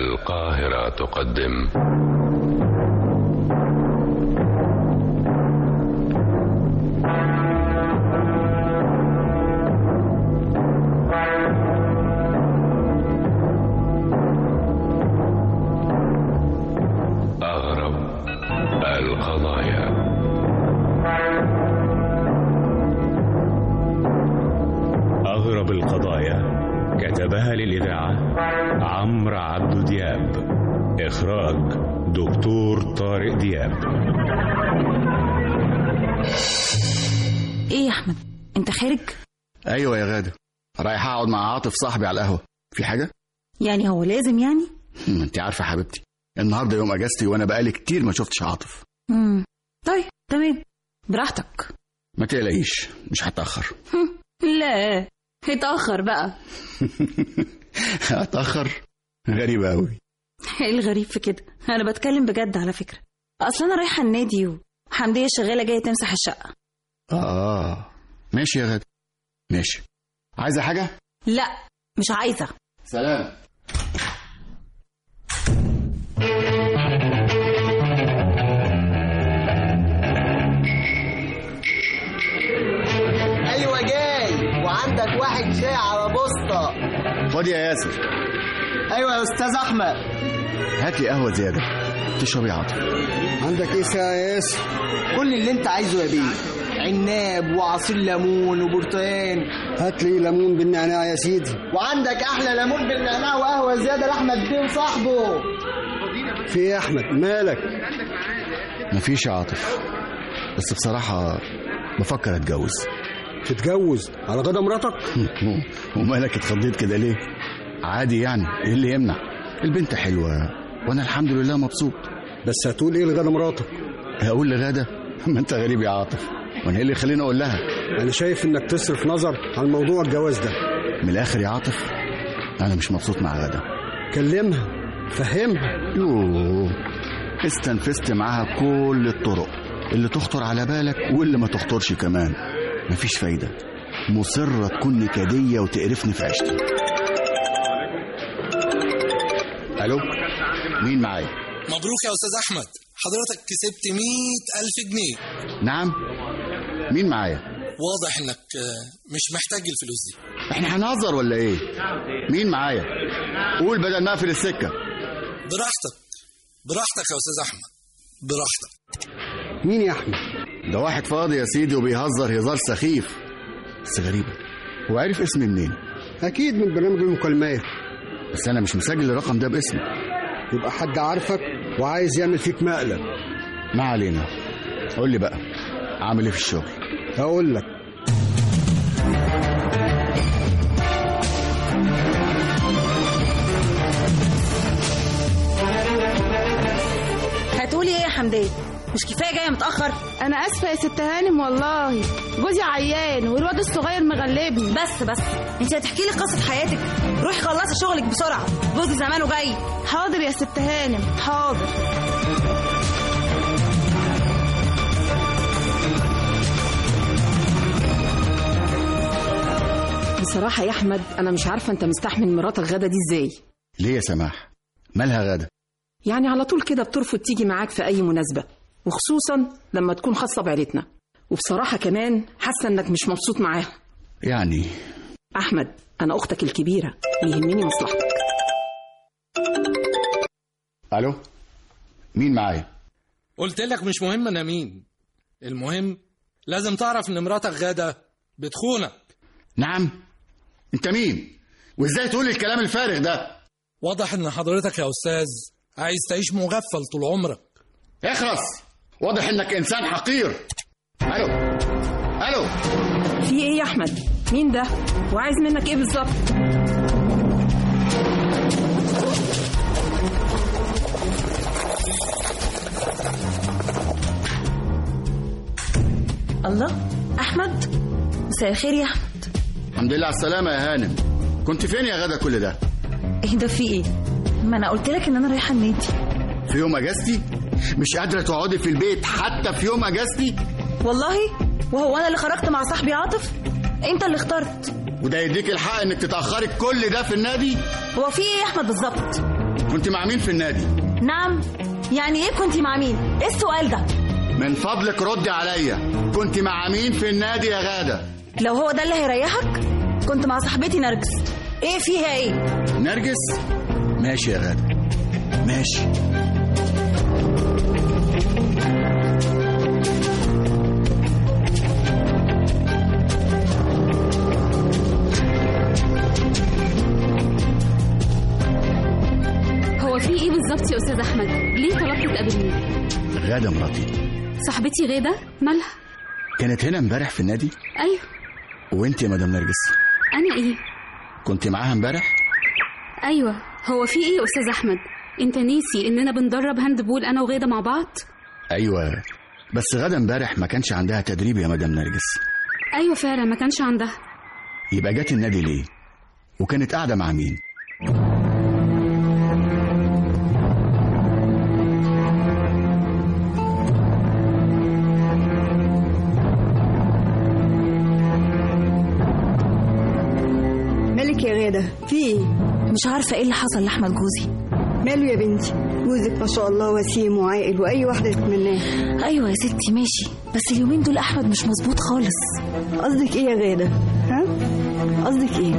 القاهرة تقدم أغرب القضايا أغرب القضايا كتبها للإذاعة عمرو عبد دياب إخراج دكتور طارق دياب ايه يا احمد انت خارج ايوه يا غاده رايح اقعد مع عاطف صاحبي على القهوه في حاجه يعني هو لازم يعني ما انت عارفه حبيبتي النهارده يوم اجازتي وانا بقالي كتير ما شفتش عاطف امم طيب تمام براحتك ما تقلقيش مش هتاخر لا اتاخر بقى هتاخر غريبه قوي ايه الغريب في كده انا بتكلم بجد على فكره اصل انا رايحه النادي وحمديه شغاله جايه تمسح الشقه اه ماشي يا غاده ماشي عايزه حاجه لا مش عايزه سلام ايوه جاي وعندك واحد شاي على بسطة خد يا ياسر ايوه يا استاذ احمد هات لي قهوه زياده تشرب يا عاطف عندك ايه يا ياسر كل اللي انت عايزه يا بيه عناب وعصير ليمون وبرتقال هات لي ليمون بالنعناع يا سيدي وعندك احلى ليمون بالنعناع وقهوه زياده لاحمد بيه وصاحبه في ايه يا احمد مالك مفيش يا عاطف بس بصراحه بفكر اتجوز تتجوز على غدا مراتك ومالك اتخضيت كده ليه عادي يعني ايه اللي يمنع البنت حلوه وانا الحمد لله مبسوط بس هتقول ايه لغدا مراتك هقول لغاده ما انت غريب يا عاطف وانا ايه اللي يخليني اقول لها انا شايف انك تصرف نظر عن موضوع الجواز ده من الاخر يا عاطف انا مش مبسوط مع غاده كلمها فهمها يوه استنفذت معاها كل الطرق اللي تخطر على بالك واللي ما تخطرش كمان مفيش فايدة مصرة تكون نكدية وتقرفني في عيشتي ألو مين معايا مبروك يا استاذ احمد حضرتك كسبت مئة الف جنيه نعم مين معايا واضح انك آه، مش محتاج الفلوس دي احنا هنهزر ولا ايه مين معايا قول بدل ما اقفل السكة براحتك براحتك يا استاذ احمد براحتك مين يا احمد ده واحد فاضي يا سيدي وبيهزر هزار سخيف بس غريبة هو عارف اسمي منين اكيد من برنامج المكالمات بس انا مش مسجل الرقم ده باسمي يبقى حد عارفك وعايز يعمل فيك مقلب ما علينا قول لي بقى عامل ايه في الشغل هقول لك هتقولي ايه يا حمديه مش كفايه جايه متاخر انا اسفه يا ست هانم والله جوزي عيان والواد الصغير مغلبني بس بس انت هتحكي لي قصه حياتك روحي خلصي شغلك بسرعه جوزي زمانه جاي حاضر يا ست هانم حاضر بصراحة يا أحمد أنا مش عارفة أنت مستحمل مراتك غدا دي إزاي ليه يا سماح مالها غدا يعني على طول كده بترفض تيجي معاك في أي مناسبة وخصوصا لما تكون خاصة بعيلتنا وبصراحة كمان حاسة إنك مش مبسوط معاها يعني أحمد أنا أختك الكبيرة يهمني مصلحتك الو مين معايا قلت لك مش مهم انا مين المهم لازم تعرف ان مراتك غاده بتخونك نعم انت مين وازاي تقول الكلام الفارغ ده واضح ان حضرتك يا استاذ عايز تعيش مغفل طول عمرك اخرس واضح انك انسان حقير الو الو في إيه يا أحمد مين ده وعايز منك إيه بالظبط الله احمد مساء الخير يا احمد الحمد لله على السلامه يا هانم كنت فين يا غدا كل ده ايه ده في ايه ما انا قلت لك ان انا رايحه النادي في يوم اجازتي مش قادره تقعدي في البيت حتى في يوم اجازتي والله وهو انا اللي خرجت مع صاحبي عاطف انت اللي اخترت وده يديك الحق انك تتاخري كل ده في النادي هو في ايه يا احمد بالظبط كنت مع مين في النادي نعم يعني ايه كنت مع مين ايه السؤال ده من فضلك ردي عليا كنت مع مين في النادي يا غادة لو هو ده اللي هيريحك كنت مع صاحبتي نرجس ايه فيها ايه نرجس ماشي يا غادة ماشي هو في ايه بالظبط يا استاذ احمد ليه طلبت تقابلني غادة مراتي صاحبتي غاده مالها كانت هنا امبارح في النادي ايوه وانت يا مدام نرجس انا ايه كنت معاها امبارح ايوه هو في ايه يا استاذ احمد انت ناسي اننا بندرب هاند بول انا وغاده مع بعض ايوه بس غدا امبارح ما كانش عندها تدريب يا مدام نرجس ايوه فعلا ما كانش عندها يبقى جت النادي ليه وكانت قاعده مع مين مالك يا غادة في ايه؟ مش عارفه ايه اللي حصل لاحمد جوزي ماله يا بنتي جوزك ما شاء الله وسيم وعاقل واي واحدة تتمناه ايوه يا ستي ماشي بس اليومين دول احمد مش مظبوط خالص قصدك ايه يا غادة؟ ها؟ قصدك ايه؟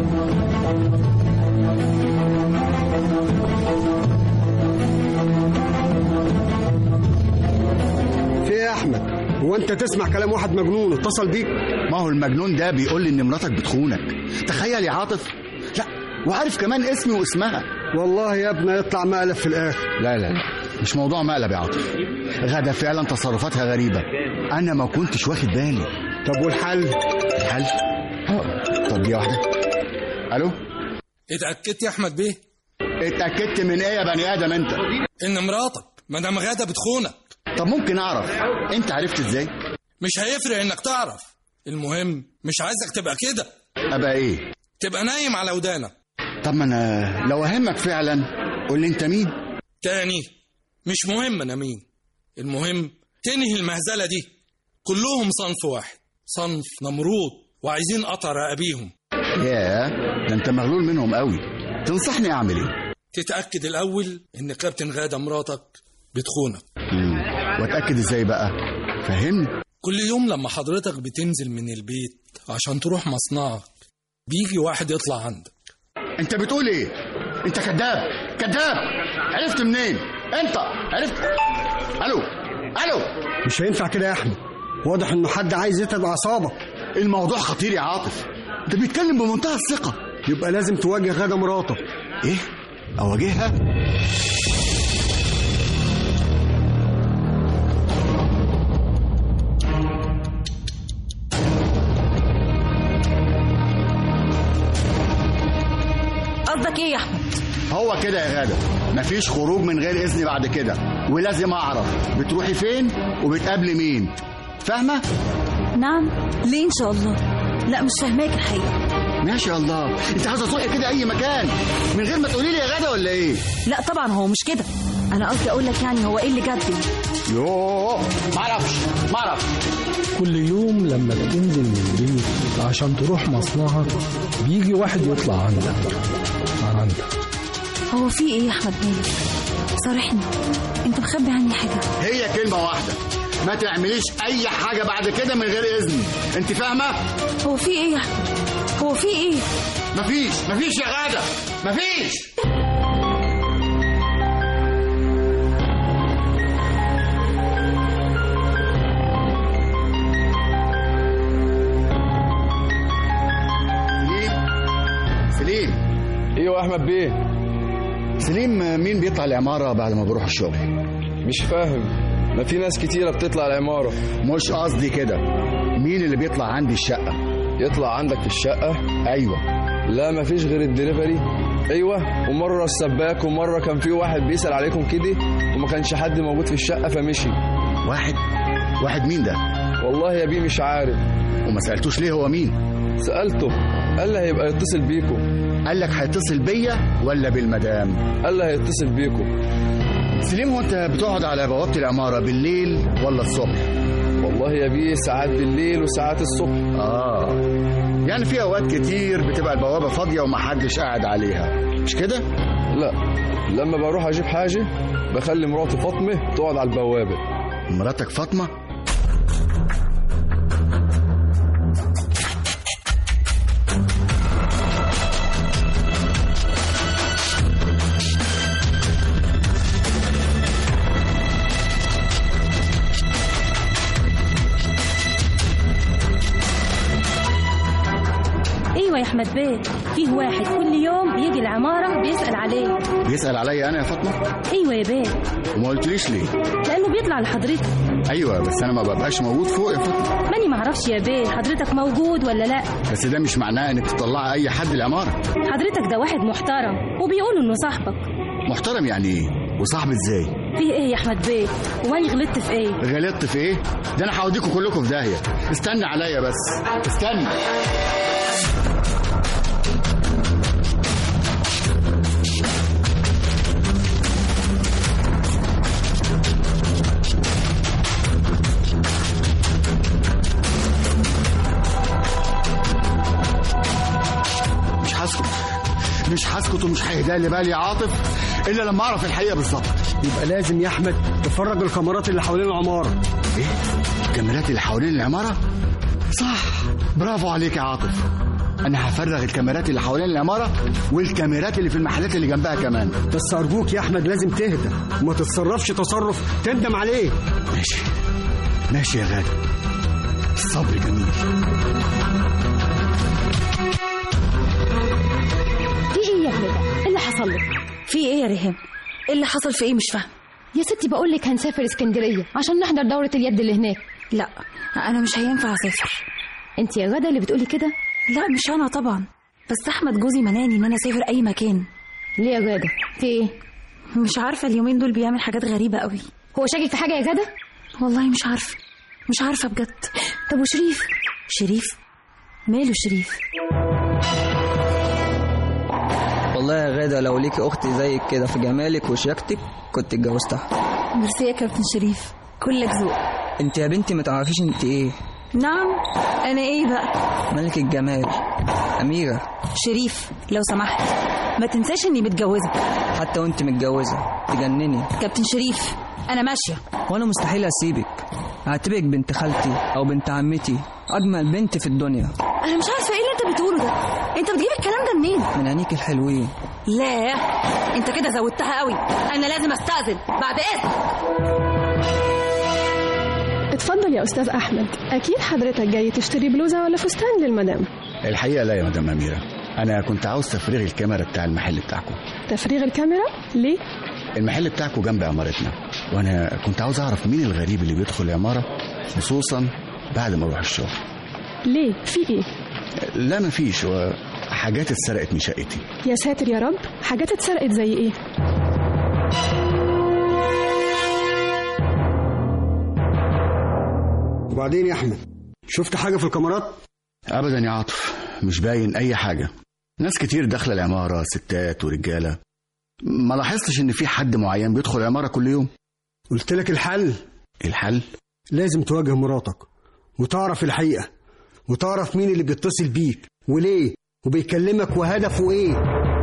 في ايه يا احمد هو انت تسمع كلام واحد مجنون اتصل بيك ما هو المجنون ده بيقول لي ان مراتك بتخونك تخيل يا عاطف لا وعارف كمان اسمي واسمها والله يا ابني يطلع مقلب في الاخر لا لا لا مش موضوع مقلب يا عاطف غدا فعلا تصرفاتها غريبه انا ما كنتش واخد بالي طب والحل الحل اه طب دي واحده الو اتأكدت يا أحمد بيه اتاكدت من ايه يا بني ادم انت إن مراتك مدام غادة بتخونك طب ممكن اعرف انت عرفت ازاي مش هيفرق إنك تعرف المهم مش عايزك تبقى كده ابقى ايه تبقى نايم على ودانك طب ما انا لو اهمك فعلا قول لي انت مين تاني مش مهم أنا مين المهم تنهي المهزلة دي كلهم صنف واحد صنف نمرود وعايزين قطع رقابيهم ياه ده انت مغلول منهم قوي تنصحني اعمل ايه تتأكد الأول إن كابتن غادة مراتك بتخونك مم. واتاكد ازاي بقى فهمني كل يوم لما حضرتك بتنزل من البيت عشان تروح مصنعك بيجي واحد يطلع عندك انت بتقول ايه انت كذاب كذاب عرفت منين انت عرفت الو الو مش هينفع كده يا احمد واضح انه حد عايز يتعب اعصابك الموضوع خطير يا عاطف انت بيتكلم بمنتهى الثقه يبقى لازم تواجه غادة مراتك ايه اواجهها قصدك ايه يا احمد هو كده يا غادة مفيش خروج من غير اذن بعد كده ولازم اعرف بتروحي فين وبتقابلي مين فاهمه نعم ليه ان شاء الله لا مش فاهماك الحقيقه ماشي يا الله انت عايزه تروحي كده اي مكان من غير ما تقولي لي يا غادة ولا ايه لا طبعا هو مش كده انا قصدي اقول لك يعني هو ايه اللي جد يوه معرفش معرفش كل يوم لما بتنزل من البيت عشان تروح مصنعك بيجي واحد يطلع عندك عندك هو في ايه يا احمد مالك صارحني انت مخبي عني حاجه هي كلمه واحده ما تعمليش اي حاجه بعد كده من غير اذني انت فاهمه هو في ايه يا احمد هو في ايه مفيش مفيش يا غادة مفيش سليم سليم ايوه احمد بيه سليم مين بيطلع العمارة بعد ما بروح الشغل مش فاهم ما في ناس كتيرة بتطلع العمارة مش قصدي كده مين اللي بيطلع عندي الشقة يطلع عندك في الشقة ايوه لا ما فيش غير الدليفري ايوه ومرة السباك ومرة كان في واحد بيسأل عليكم كده وما كانش حد موجود في الشقة فمشي واحد واحد مين ده والله يا بيه مش عارف وما سألتوش ليه هو مين سألته قال لي هيبقى يتصل بيكم قال لك هيتصل بيا ولا بالمدام قال لي هيتصل بيكم سليم هو انت بتقعد على بوابة العمارة بالليل ولا الصبح والله يا بيه ساعات بالليل وساعات الصبح اه يعني في اوقات كتير بتبقى البوابة فاضية ومحدش قاعد عليها مش كده لا لما بروح اجيب حاجه بخلي مراتي فاطمه تقعد على البوابه مراتك فاطمه ايوه يا احمد بيه فيه واحد كل يوم بيجي العماره بيسال عليه بيسال عليا انا يا فاطمه ايوه يا بيه وما قلتليش ليه لانه بيطلع لحضرتك ايوه بس انا ما ببقاش موجود فوق يا فاطمه ماني معرفش يا بيه حضرتك موجود ولا لا بس ده مش معناه انك تطلعي اي حد العماره حضرتك ده واحد محترم وبيقولوا انه صاحبك محترم يعني ايه وصاحب ازاي فيه ايه يا احمد بيه واني غلطت في ايه غلطت في ايه ده انا هوديكم كلكم في داهيه استنى عليا بس استنى مش هسكت مش هسكت ومش هيهدى لي بالي يا عاطف الا لما اعرف الحقيقه بالظبط يبقى لازم يا احمد تفرج الكاميرات اللي حوالين العماره ايه الكاميرات اللي حوالين العماره صح برافو عليك يا عاطف انا هفرغ الكاميرات اللي حوالين العماره والكاميرات اللي في المحلات اللي جنبها كمان بس ارجوك يا احمد لازم تهدى وما تتصرفش تصرف تندم عليه ماشي ماشي يا غالي الصبر جميل في ايه يا ابني ده ايه اللي حصل لك في ايه يا ريهام ايه اللي حصل في ايه مش فاهم يا ستي بقول لك هنسافر اسكندريه عشان نحضر دوره اليد اللي هناك لا انا مش هينفع اسافر انت يا غدا اللي بتقولي كده لا مش انا طبعا بس احمد جوزي مناني ان انا اسافر اي مكان ليه يا غاده في ايه مش عارفه اليومين دول بيعمل حاجات غريبه قوي هو شاكك في حاجه يا غاده والله مش عارفه مش عارفه بجد طب وشريف شريف ماله شريف والله يا غادة لو ليكي أختي زيك كده في جمالك وشياكتك كنت اتجوزتها ميرسي يا كابتن شريف كلك ذوق انت يا بنتي ما تعرفيش انت ايه نعم انا ايه بقى ملك الجمال أميرة شريف لو سمحت ما تنساش اني متجوزه حتى وانت متجوزة تجنني كابتن شريف انا ماشيه وانا مستحيل اسيبك هعتبرك بنت خالتي او بنت عمتي اجمل بنت في الدنيا انا مش عارفه ايه اللي انت بتقوله ده انت بتجيب الكلام ده منين من عينيك الحلوين لا انت كده زودتها قوي انا لازم استاذن بعد اذنك اتفضل يا استاذ احمد اكيد حضرتك جاي تشتري بلوزه ولا فستان للمدام الحقيقه لا يا مدام اميره انا كنت عاوز تفريغ الكاميرا بتاع المحل بتاعكم تفريغ الكاميرا ليه المحل بتاعكم جنب عمارتنا وانا كنت عاوز اعرف مين الغريب اللي بيدخل العماره خصوصا بعد ما اروح الشغل ليه في ايه لا مفيش و حاجات اتسرقت من شقتي يا ساتر يا رب حاجات اتسرقت زي ايه وبعدين يا احمد شفت حاجه في الكاميرات ابدا يا عاطف مش باين اي حاجه ناس كتير داخله العماره ستات ورجاله ما لاحظتش ان في حد معين بيدخل العماره كل يوم قلت لك الحل الحل لازم تواجه مراتك وتعرف الحقيقه وتعرف مين اللي بيتصل بيك وليه وبيكلمك وهدفه ايه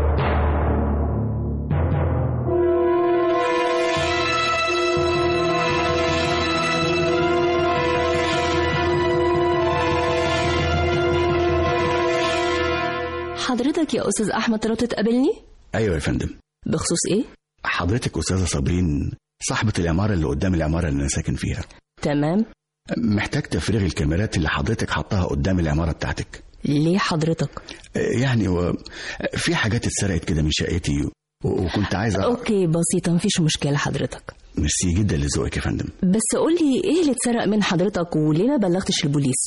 حضرتك يا أستاذ أحمد طلبت تقابلني ايوه يا فندم بخصوص إيه؟ حضرتك استاذه صابرين صاحبه العماره اللي قدام العماره اللي انا ساكن فيها تمام محتاج تفريغ الكاميرات اللي حضرتك حطها قدام العماره بتاعتك ليه حضرتك؟ يعني و... في حاجات اتسرقت كده من شقتي و... وكنت عايز أعرف- أوكي بسيطة مفيش مشكلة حضرتك ميرسي جدا لذوقك يا فندم بس قولي إيه اللي اتسرق من حضرتك وليه ما بلغتش البوليس؟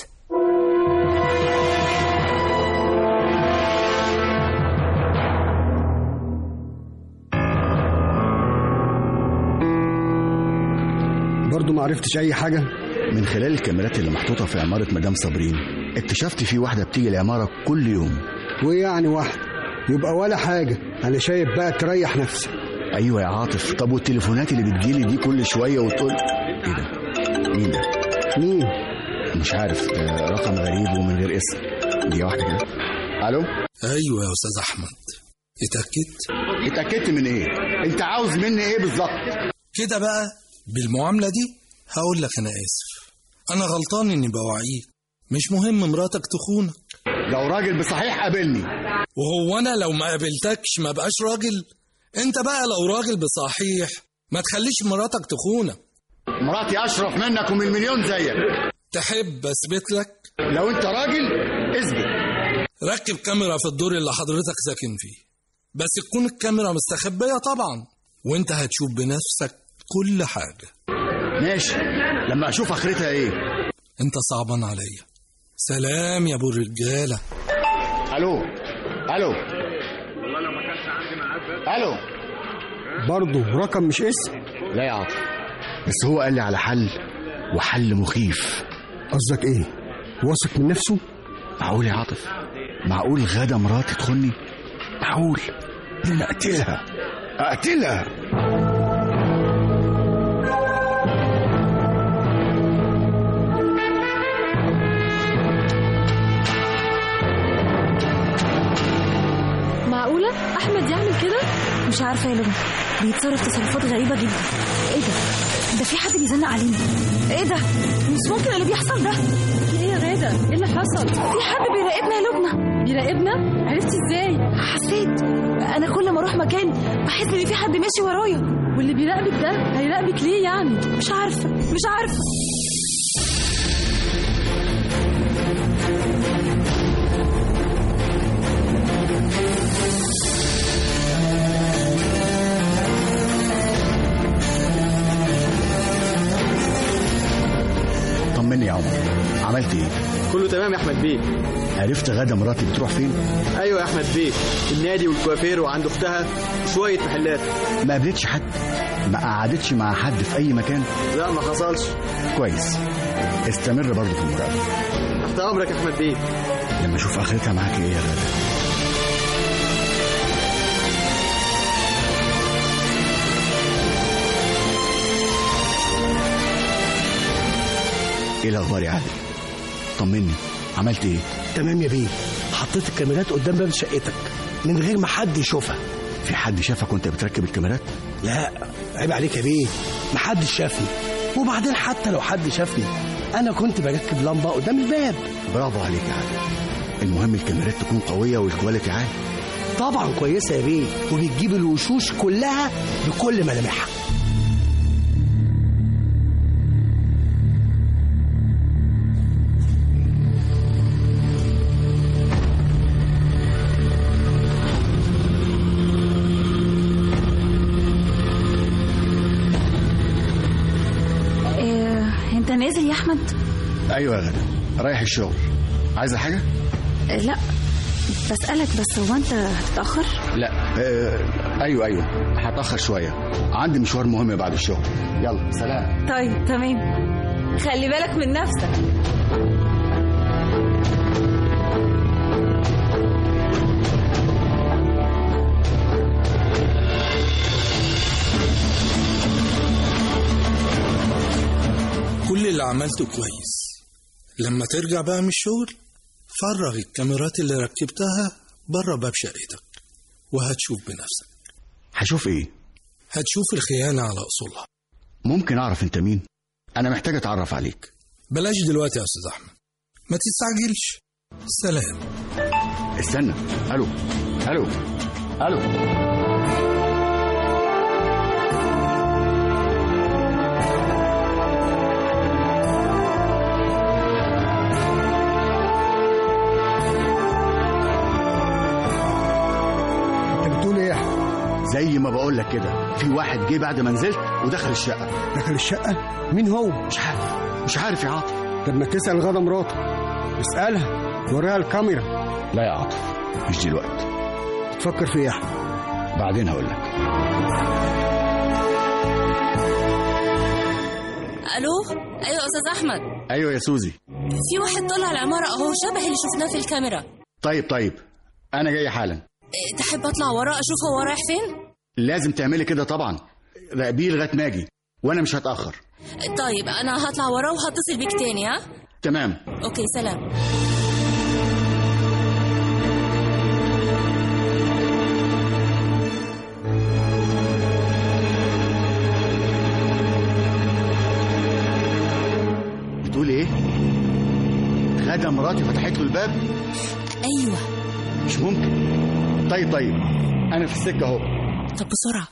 برضو ما عرفتش اي حاجه من خلال الكاميرات اللي محطوطه في عماره مدام صابرين اكتشفت في واحده بتيجي العماره كل يوم وايه يعني واحده يبقى ولا حاجه انا شايف بقى تريح نفسك ايوه يا عاطف طب والتليفونات اللي بتجيلي دي كل شويه وتقول ايه ده مين ده مين مش عارف ده رقم غريب ومن غير اسم دي واحده كده الو ايوه يا استاذ احمد اتأكدت اتأكدت من ايه انت عاوز مني ايه بالظبط كده بقى بالمعاملة دي هقول لك أنا آسف أنا غلطان إني بوعيك مش مهم مراتك تخونك لو راجل بصحيح قابلني وهو أنا لو ما قابلتكش ما بقاش راجل أنت بقى لو راجل بصحيح ما تخليش مراتك تخونك مراتي اشرف منك ومن مليون زيك تحب أثبت لك لو انت راجل اثبت ركب كاميرا في الدور اللي حضرتك ساكن فيه بس تكون الكاميرا مستخبية طبعا وانت هتشوف بنفسك كل حاجة ماشي لما اشوف اخرتها ايه انت صعبان عليا سلام يا ابو الرجالة الو الو الو برضه رقم مش اسم لا يا عاطف بس هو قال لي على حل وحل مخيف قصدك ايه واثق من نفسه معقول يا عاطف معقول غدا مراتي تخني معقول ده انا اقتلها اقتلها معقولة أحمد يعمل كده؟ مش عارفه يا لبنى بيتصرف تصرفات غريبه جدا ايه ده ده في حد بيزنق علينا ايه ده مش ممكن اللي بيحصل ده في إيه يا غادة؟ إيه اللي حصل؟ في حد بيراقبنا يا لبنى بيراقبنا؟ عرفتي إزاي؟ حسيت انا كل ما اروح مكان بحس ان في حد ماشي ورايا واللي بيراقبك ده هيراقبك ليه يعني؟ مش عارفه مش عارفه طمني يا عمر عملت ايه كله تمام يا احمد بيه عرفت غدا مراتي بتروح فين ايوه يا احمد بيه النادي والكوافير وعند اختها شويه محلات ما قابلتش حد ما قعدتش مع حد في اي مكان لا ما حصلش كويس استمر برضه في المراقبه تحت امرك يا احمد بيه لما اشوف اخرتها معاك ايه يا غدا ايه الاخبار يا علي طمني عملت ايه تمام يا بيه حطيت الكاميرات قدام باب شقتك من غير ما حد يشوفها في حد شافك وانت بتركب الكاميرات لا عيب عليك يا بيه محدش شافني وبعدين حتى لو حد شافني انا كنت بركب لمبه قدام الباب برافو عليك يا علي المهم الكاميرات تكون قويه والكواليتي عالي طبعا كويسه يا بيه وبتجيب الوشوش كلها بكل ملامحها إيه انت نازل يا احمد ايوه يا غدا رايح الشغل عايزه حاجه إيه لا بسألك بس هو انت هتتأخر لا آه ايوه ايوه هتاخر شويه عندي مشوار مهم بعد الشغل يلا سلام طيب تمام خلي بالك من نفسك كل اللي عملته كويس لما ترجع بقى من الشغل فرغ الكاميرات اللي ركبتها بره باب شقتك وهتشوف بنفسك هشوف ايه هتشوف الخيانة على أصولها ممكن اعرف انت مين انا محتاج اتعرف عليك بلاش دلوقتي يا أستاذ أحمد ما تستعجلش سلام استنى الو الو الو انت بتقول ايه يا احمد زي ما بقول لك كده في واحد جه بعد ما نزلت ودخل الشقه دخل الشقه مين هو مش عارف مش عارف يا عاطف طب ما تسال غدا مراته اسالها وريها الكاميرا لا يا عاطف مش دلوقتي تفكر في ايه يا احمد بعدين هقول لك الو ايوه يا استاذ احمد ايوه يا سوزي في واحد طلع العماره اهو شبه اللي شفناه في الكاميرا طيب طيب انا جاي حالا إيه، تحب اطلع وراه اشوف هو رايح فين لازم تعملي كده طبعا راقبيه لغايه ما اجي وانا مش هتاخر طيب انا هطلع وراه وهتصل بيك تاني ها تمام اوكي سلام غدا مراتي فتحت له الباب ايوه مش ممكن طيب طيب انا في السكه اهو طب بسرعه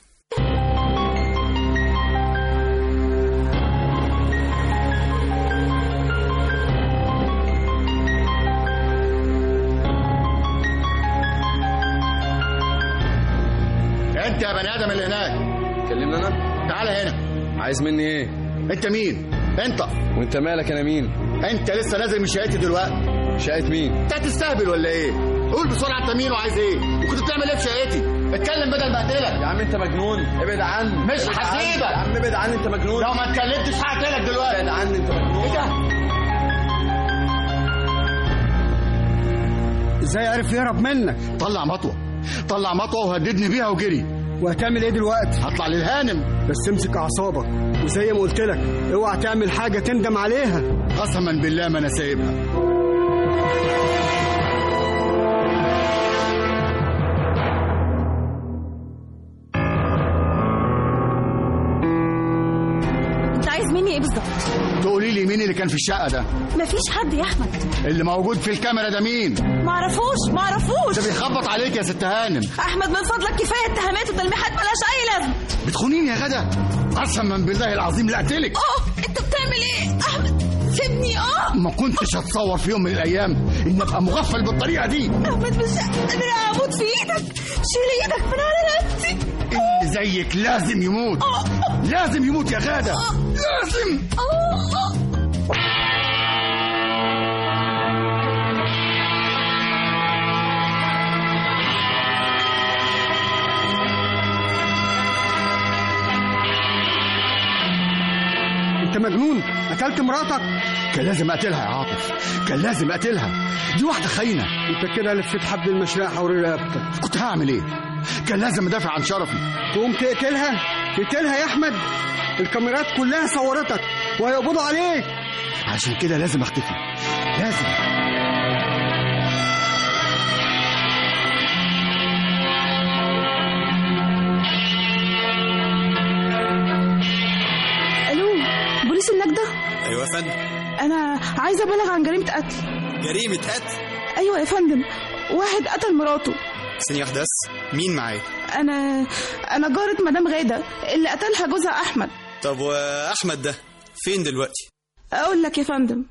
انت يا بني ادم اللي هناك كلمنا انا تعالى هنا عايز مني ايه انت مين انت وانت مالك انا مين انت لسه نازل من شقتي دلوقتي شقه مين انت هتستهبل ولا ايه قول بسرعه انت مين وعايز ايه وكنت بتعمل ايه في شقتي اتكلم بدل ما اقتلك يا عم انت مجنون ابعد عني مش ابعد عني. هسيبك يا عم ابعد عني انت مجنون لو ما اتكلمتش هقتلك دلوقتي ابعد عني انت مجنون ايه ده ازاي عرف يهرب منك طلع مطوه طلع مطوه وهددني بيها وجري وهتعمل ايه دلوقتي هطلع للهانم بس امسك اعصابك وزي ما قلت لك اوعى تعمل حاجه تندم عليها قسما بالله ما انا سايبها انت عايز مني ايه بالظبط تقولي لي مين اللي كان في الشقه ده مفيش حد يا احمد اللي موجود في الكاميرا ده مين معرفوش معرفوش ده بيخبط عليك يا ست هانم احمد من فضلك كفايه اتهامات وتلميحات ملهاش اي لازمه بتخونيني يا غدا قسما بالله العظيم لا اقتلك اه انت بتعمل ايه احمد سيبني اه ما كنتش هتصور في يوم من الايام ان ابقى مغفل بالطريقه دي احمد مش قادره اموت في ايدك شيل ايدك من على نفسي اللي زيك لازم يموت لازم يموت يا غاده لازم انت مجنون قتلت مراتك كان لازم اقتلها يا عاطف كان لازم اقتلها دي واحده خاينه انت كده لفيت حبل المشنقه حول رقبتك كنت هعمل ايه كان لازم ادافع عن شرفي تقوم تقتلها تقتلها يا احمد الكاميرات كلها صورتك وهيقبضوا عليك عشان كده لازم اختفي لازم الو بوليس النجدة ايوه يا فندم انا عايزه ابلغ عن جريمه قتل جريمه قتل ايوه يا فندم واحد قتل مراته ثانيه واحده بس مين معايا انا انا جاره مدام غاده اللي قتلها جوزها احمد طب واحمد ده فين دلوقتي اقول لك يا فندم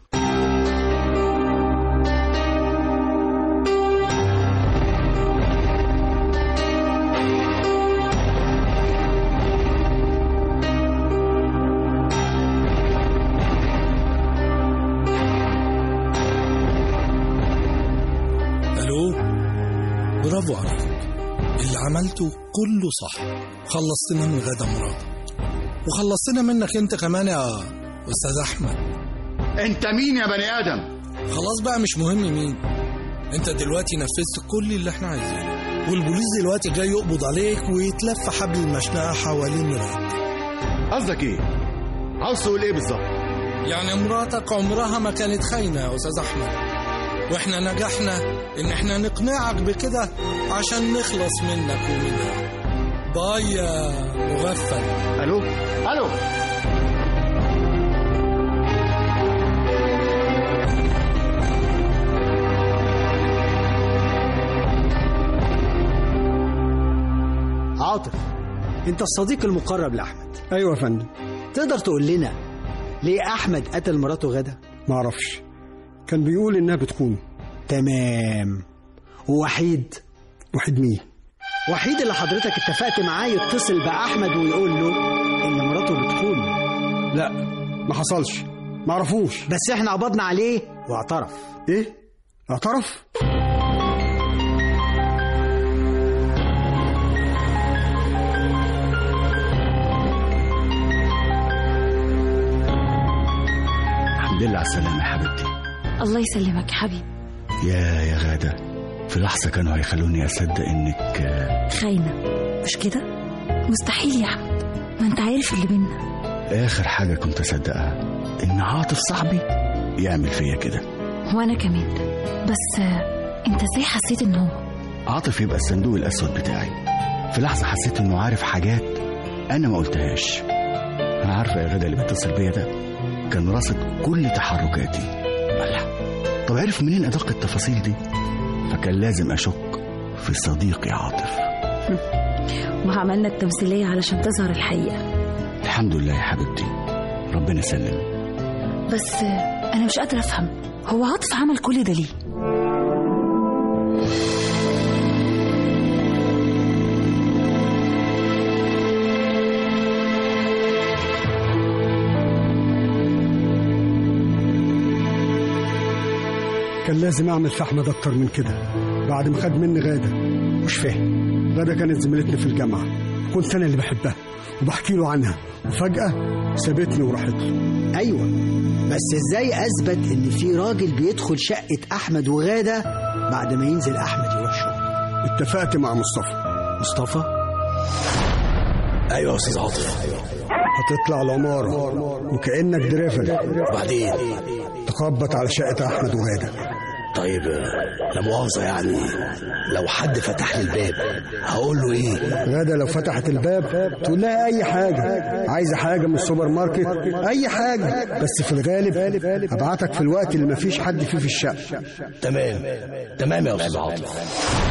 الو برافو عليك اللي عملته كله صح خلصتنا من غدا مراتك وخلصتنا منك انت كمان يا استاذ احمد انت مين يا بني ادم خلاص بقى مش مهم مين انت دلوقتي نفذت كل اللي احنا عايزينه والبوليس دلوقتي جاي يقبض عليك ويتلف حبل المشنقه حوالين مراتك قصدك ايه عاوز تقول ايه بالظبط يعني مراتك عمرها ما كانت خاينه يا استاذ احمد واحنا نجحنا ان احنا نقنعك بكده عشان نخلص منك ومنها باي يا مغفل الو الو عاطف انت الصديق المقرب لاحمد ايوه يا فندم تقدر تقول لنا ليه احمد قتل مراته غدا معرفش كان بيقول انها بتخونه تمام ووحيد وحيد مين وحيد اللي حضرتك اتفقت معاه يتصل باحمد ويقول له ان مراته بتخونه لا ما حصلش معرفوش بس احنا قبضنا عليه واعترف ايه اعترف الحمد لله على السلامه يا حبيبتي الله يسلمك يا حبيبي يا يا غاده في لحظه كانوا هيخلوني اصدق انك آه، خاينه مش كده مستحيل يا احمد ما انت عارف اللي بينا اخر حاجه كنت اصدقها ان عاطف صاحبي يعمل فيا كده وانا كمان بس آه، انت ازاي حسيت ان هو عاطف يبقى الصندوق الاسود بتاعي في لحظه حسيت انه عارف حاجات انا ما قلتهاش انا عارفه يا غدا اللي بيتصل بيا ده كان راصد كل تحركاتي الله طب عرف منين أدق التفاصيل دي فكان لازم أشك في صديقي عاطف وعملنا التمثيلية علشان تظهر الحقيقة الحمد لله يا حبيبتي ربنا سلم بس أنا مش قادرة أفهم هو عاطف عمل كل ده ليه؟ كان لازم اعمل في احمد اكتر من كده بعد ما خد مني غاده مش فاهم غاده كانت زميلتنا في الجامعه كنت انا اللي بحبها وبحكي له عنها وفجاه سابتني وراحت له ايوه بس ازاي اثبت ان في راجل بيدخل شقه احمد وغاده بعد ما ينزل احمد يروح شغل اتفقت مع مصطفى مصطفى ايوه يا استاذ عاطف هتطلع العمارة وكأنك درافل وبعدين تخبط على شقة أحمد وغادة طيب لا مؤاخذة يعني لو حد فتح لي الباب هقول له ايه؟ غادة لو فتحت الباب تقول لها أي حاجة عايزة حاجة من السوبر ماركت أي حاجة بس في الغالب أبعتك في الوقت اللي مفيش حد فيه في الشقة تمام تمام يا أستاذ عاطف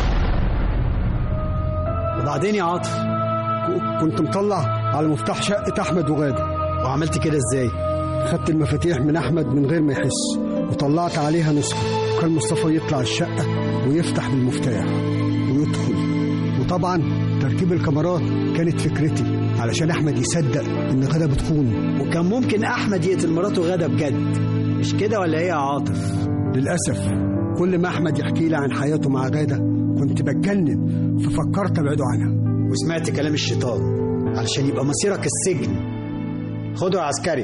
وبعدين يا عاطف كنت مطلع على مفتاح شقة أحمد وغادة وعملت كده إزاي؟ خدت المفاتيح من أحمد من غير ما يحس وطلعت عليها نسخة وكان مصطفى يطلع الشقة ويفتح بالمفتاح ويدخل وطبعا تركيب الكاميرات كانت فكرتي علشان أحمد يصدق إن غادة بتخونه وكان ممكن أحمد يقتل مراته غادة بجد مش كده ولا إيه يا عاطف؟ للأسف كل ما أحمد يحكي لي عن حياته مع غادة كنت بتجنن ففكرت أبعده عنها وسمعت كلام الشيطان علشان يبقى مصيرك السجن خده يا عسكري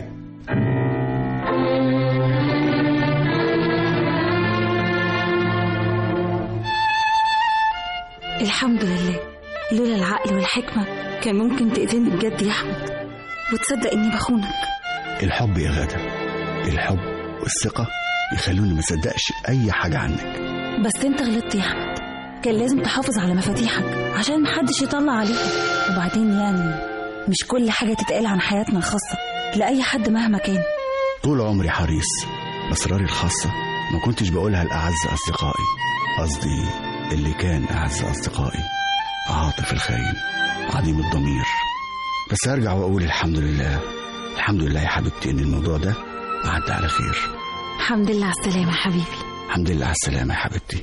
الحمد لله لولا العقل والحكمة كان ممكن تقتلني بجد يا أحمد وتصدق إني بخونك الحب يا غادة الحب والثقة يخلوني ما صدقش أي حاجة عنك بس أنت غلطت يا أحمد كان لازم تحافظ على مفاتيحك عشان محدش يطلع عليها وبعدين يعني مش كل حاجة تتقال عن حياتنا الخاصة لأي حد مهما كان طول عمري حريص أسراري الخاصة ما كنتش بقولها لأعز أصدقائي قصدي اللي كان أعز أصدقائي عاطف الخاين عديم الضمير بس أرجع وأقول الحمد لله الحمد لله يا حبيبتي إن الموضوع ده عدى على خير الحمد لله على السلامة يا حبيبي الحمد لله على السلامة يا حبيبتي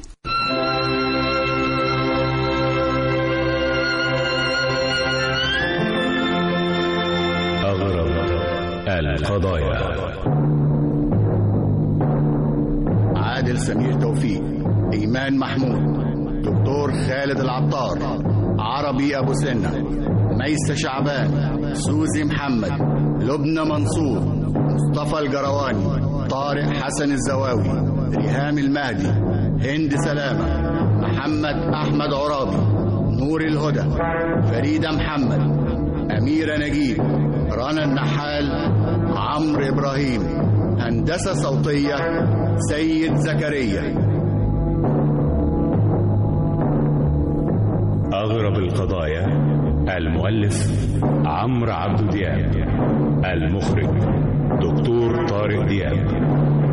أغرب القضايا عادل سمير توفيق إيمان محمود دكتور خالد العطار عربي أبو سنة ميسة شعبان سوزي محمد لبنى منصور مصطفى الجرواني طارق حسن الزواوي ريهام المهدي هند سلامة محمد أحمد عرابي نور الهدى فريدة محمد أميرة نجيب رنا النحال عمرو إبراهيم هندسة صوتية سيد زكريا أغرب القضايا المؤلف عمرو عبد دياب المخرج دكتور طارق دياب